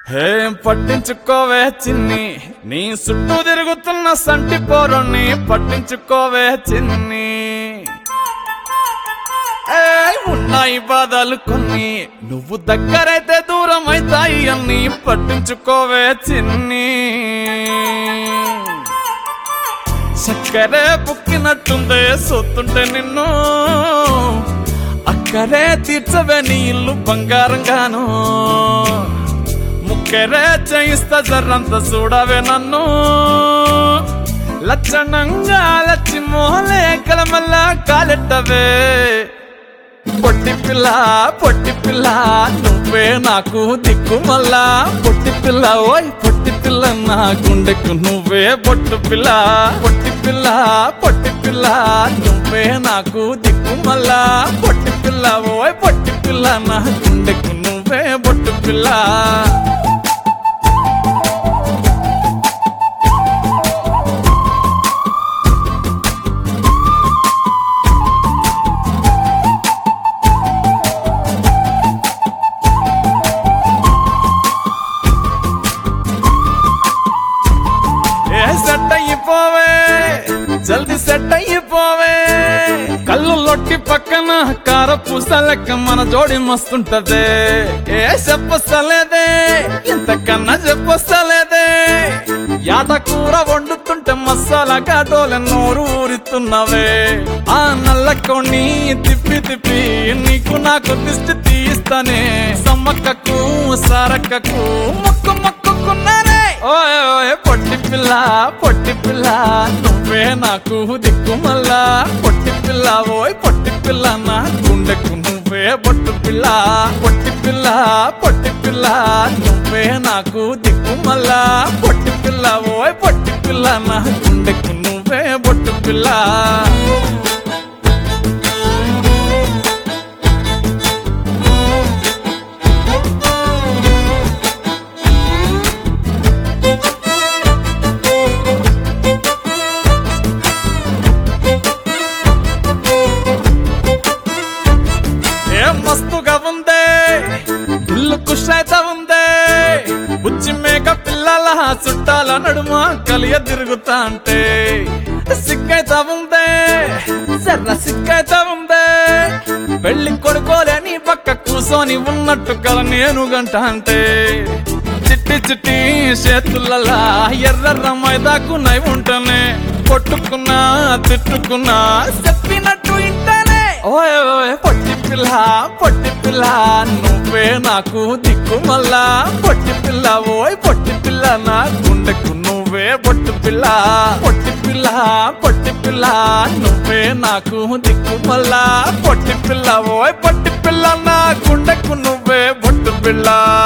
ఏం పట్టించుకోవే చిన్ని నీ చుట్టూ తిరుగుతున్న సంటి పోరుణ్ణి పట్టించుకోవే చిన్ని ఏయ్, ఉన్నాయి బాధలు కొన్ని నువ్వు దగ్గరైతే దూరం అవుతాయి అన్ని పట్టించుకోవే చిన్ని చక్కరే పుక్కినట్టుందే సొత్తుంటే నిన్ను అక్కడే తీర్చవే నీ ఇల్లు బంగారంగాను ముక్కరే చేయిస్తా జర్రంత చూడవే నన్ను లక్షణంగా లచ్చి మోహలే కలమల్ల కాలెట్టవే పొట్టి పిల్ల పొట్టి పిల్ల నువ్వే నాకు దిక్కు మళ్ళా పొట్టి పిల్ల ఓయ్ పొట్టి పిల్ల నా గుండెకు నువ్వే పొట్టు పిల్ల పొట్టి పిల్ల పొట్టి పిల్ల నువ్వే నాకు దిక్కు మళ్ళా పొట్టి పిల్ల ఓయ్ పొట్టి పిల్ల నా గుండెకు నువ్వే పొట్టు పిల్ల ఏ సెట్ అయిపోవే జల్ది సెట్ అయిపోవే కళ్ళు లొట్టి పక్కన కార పూసలెక్క మన జోడి మస్తుంటదే ఏ చెప్పస్తలేదే ఇంతకన్నా చెప్పస్తలేదే యాట కూర వండుతుంటే మసాలా కాటోలే నోరు ఊరిస్తున్నవే ఆ నల్ల కొన్ని తిప్పి తిప్పి నీకు నాకు దిష్టి తీస్తానే సమ్మక్కకు సారక్కకు మొక్కు మొక్కుకున్నానే ఓయ్ ఓయ్ పొట్టి పిల్ల పొట్టి పిల్ల నువ్వే నాకు దిక్కు మళ్ళా పొట్టి పిల్ల ఓయ్ పొట్టి పిల్ల నా గుండెకు నువ్వే పొట్టు పిల్ల పొట్టి పిల్ల పొట్టి పిల్ల నువ్వే నాకు దిక్కు మళ్ళా పొట్టి పిల్ల ఓయ్ పొట్టి పిల్ల నా గుండెకు నువ్వే పొట్టు పిల్ల ఏం మస్తుగా ఉందే ఇల్లు కుషైతే ఉందే బుచ్చి మేక పిల్లల చుట్టాల నడుమ కలియ తిరుగుతా అంటే సిగ్గైతే ఉందే సర్ర సిగ్గైతే ఉందే పెళ్లి కొడుకోలేని పక్క కూసోని ఉన్నట్టు కల నేను గంట అంటే చిట్టి చిట్టి చేతులలా ఎర్ర మైదాకు నై ఉంటనే కొట్టుకున్నా తిట్టుకున్నా చెప్పినట్టు ఇంటనే ఓయ్ ఓయ్ పొట్టి పిల్ల పొట్టి పిల్ల నువ్వే నాకు దిక్కు మళ్ళా పొట్టి పిల్ల ఓయ్ పొట్టి పిల్ల నా గుండెకు నువ్వే పొట్టు పిల్ల పొట్టి పిల్ల పొట్టి పిల్ల నువ్వే నాకు దిక్కు మళ్ళా పొట్టి పిల్ల ఓయ్ పొట్టి పిల్ల నా గుండెకు నువ్వే పొట్టు పిల్ల